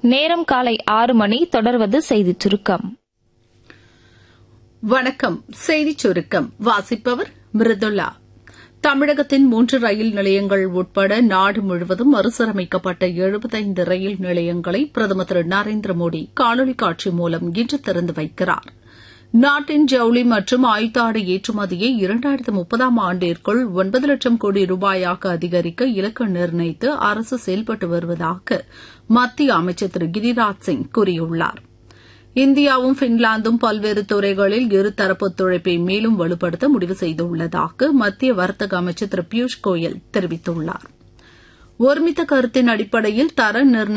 நேரம் காலை ஆறு மணி தொடர்வது செய்திச் சுருக்கம் வணக்கம் செய்திச் சுருக்கம் வாசிப்பவர் மிருதுல்லா தமிழகத்தின் மூன்று ரயில் நிலையங்கள் உட்பட நாடு முழுவதும் மறுசீரமைக்கப்பட்ட எழுபத்தைந்து ரயில் நிலையங்களை பிரதமர் திரு நரேந்திர மோடி காணொலி காட்சி மூலம் இன்று திறந்து வைக்கிறார் நாட்டின் ஜவுளி மற்றும் ஆயுத்தாடு ஏற்றுமதியை இரண்டாயிரத்து முப்பதாம் ஆண்டிற்குள் ஒன்பது லட்சம் கோடி ரூபாயாக அதிகரிக்க இலக்கு நிர்ணயித்து அரசு செயல்பட்டு வருவதாக மத்திய அமைச்சர் திரு கிரிராஜ் சிங் கூறியுள்ளார் இந்தியாவும் பின்லாந்தும் பல்வேறு துறைகளில் இருதரப்பு ஒத்துழைப்பை மேலும் வலுப்படுத்த முடிவு செய்துள்ளதாக மத்திய வர்த்தக அமைச்சர் திரு பியூஷ் கோயல் தெரிவித்துள்ளார் ஒருமித்த கருத்தின் அடிப்படையில் தர நிர்ணய